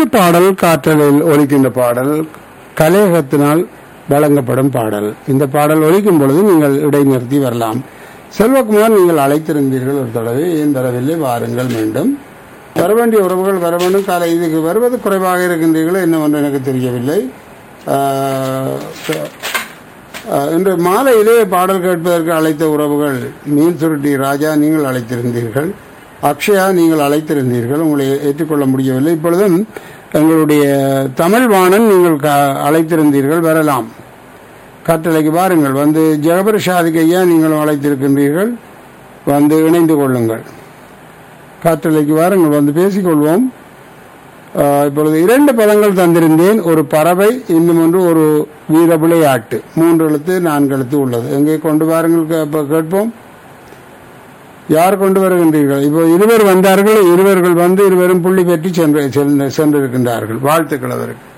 இந்த பாடல் காற்றலில் ஒலிக்கின்ற பாடல் கலையகத்தினால் வழங்கப்படும் பாடல் இந்த பாடல் ஒலிக்கும் பொழுது நீங்கள் இடைநிறுத்தி வரலாம் செல்வகுமார் நீங்கள் அழைத்திருந்தீர்கள் ஒரு தடவை ஏன் வரவில்லை வாருங்கள் மீண்டும் வர வேண்டிய உறவுகள் வர வேண்டும் காலை இதுக்கு வருவது குறைவாக இருக்கின்றீர்களோ என்னவென்று எனக்கு தெரியவில்லை ஆஹ், ஆஹ், இன்று மாலையிலே பாடல் கேட்பதற்கு அழைத்த உறவுகள் மீன் சுருட்டி ராஜா நீங்கள் அழைத்திருந்தீர்கள் அக்ஷயா நீங்கள் அழைத்திருந்தீர்கள் உங்களை ஏற்றுக்கொள்ள முடியவில்லை இப்பொழுதும் எங்களுடைய தமிழ் வாணன் நீங்கள் க- அழைத்திருந்தீர்கள் வரலாம் கட்டளைக்கு வாருங்கள் வந்து ஜெகபர் ஷாதிக் ஐயா நீங்களும் அழைத்திருக்கின்றீர்கள் வந்து இணைந்து கொள்ளுங்கள் காற்றலைக்கு வாருங்கள் வந்து பேசிக்கொள்வோம் ஆஹ், இப்பொழுது இரண்டு பதங்கள் தந்திருந்தேன் ஒரு பறவை இன்னும் ஒன்று ஒரு வீர விளையாட்டு மூன்று எழுத்து நான்கு எழுத்து உள்ளது எங்கே கொண்டு வாருங்கள் கே- அப்ப கேட்போம் யார் கொண்டு வருகின்றீர்கள் இப்போ இருவர் வந்தார்கள் இருவர்கள் வந்து இருவரும் புள்ளி பெற்று சென்று சென்று- சென்றிருக்கின்றார்கள் வாழ்த்துக்கள் அதற்கு